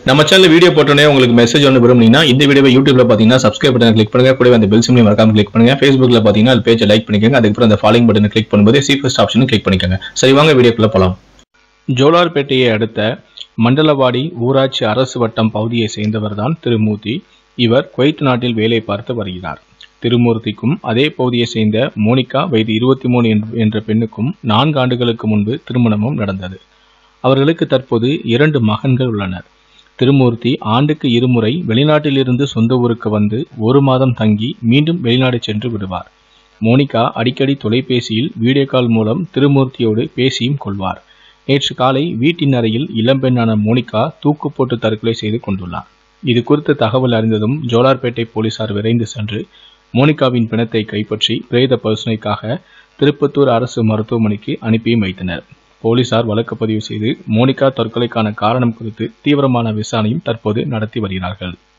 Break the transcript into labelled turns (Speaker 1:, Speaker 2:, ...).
Speaker 1: நம்ம channel video போட்டோன்னே உங்களுக்கு மெசேஜ் ஒன்று விரும்புனீங்கன்னா இந்த வீடியோவை யூடியூப்ல பார்த்தீங்கன்னா சப்ஸ்கிரைப் பட்டன் கிளிக் பண்ணுங்க கூடவே அந்த பெல் சிம்லையும் மறக்காம கிளிக் பண்ணுங்க ஃபேஸ்புக்ல பார்த்தீங்கன்னா அது பேஜை லைக் பண்ணிக்கோங்க அதுக்கப்புறம் அந்த ஃபாலோயிங் பட்டனை கிளிக் பண்ணும்போது சீஃபஸ்ட் ஆப்ஷனும் கிளிக் பண்ணிக்கோங்க சரி வாங்க வீடியோக்குள்ள போலாம் ஜோலார்பேட்டையை அடுத்த மண்டலவாடி ஊராட்சி அரசு வட்டம் பகுதியை சேர்ந்தவர்தான் திருமூர்த்தி இவர் குவைத் நாட்டில் வேலை பார்த்து வருகிறார் திருமூர்த்திக்கும் அதே பகுதியை சேர்ந்த மோனிகா வயது இருபத்தி மூணு என்ற பெண்ணுக்கும் நான்கு ஆண்டுகளுக்கு முன்பு திருமணமும் நடந்தது அவர்களுக்கு தற்போது இரண்டு மகன்கள் உள்ளனர் திருமூர்த்தி ஆண்டுக்கு இருமுறை வெளிநாட்டிலிருந்து சொந்த ஊருக்கு வந்து ஒரு மாதம் தங்கி மீண்டும் வெளிநாடு சென்று விடுவார் மோனிகா அடிக்கடி தொலைபேசியில் வீடியோ கால் மூலம் திருமூர்த்தியோடு பேசியும் கொள்வார் நேற்று காலை வீட்டின் அறையில் இளம்பெண்ணான மோனிகா தூக்கு போட்டு தற்கொலை செய்து கொண்டுள்ளார் இது குறித்து தகவல் அறிந்ததும் ஜோலார்பேட்டை போலீசார் விரைந்து சென்று மோனிகாவின் பிணத்தை கைப்பற்றி பிரேத பரிசோதனைக்காக திருப்பத்தூர் அரசு மருத்துவமனைக்கு அனுப்பியும் வைத்தனர் போலீசார் வழக்கு பதிவு செய்து மோனிகா தற்கொலைக்கான காரணம் குறித்து தீவிரமான விசாரணையும் தற்போது நடத்தி வருகிறார்கள்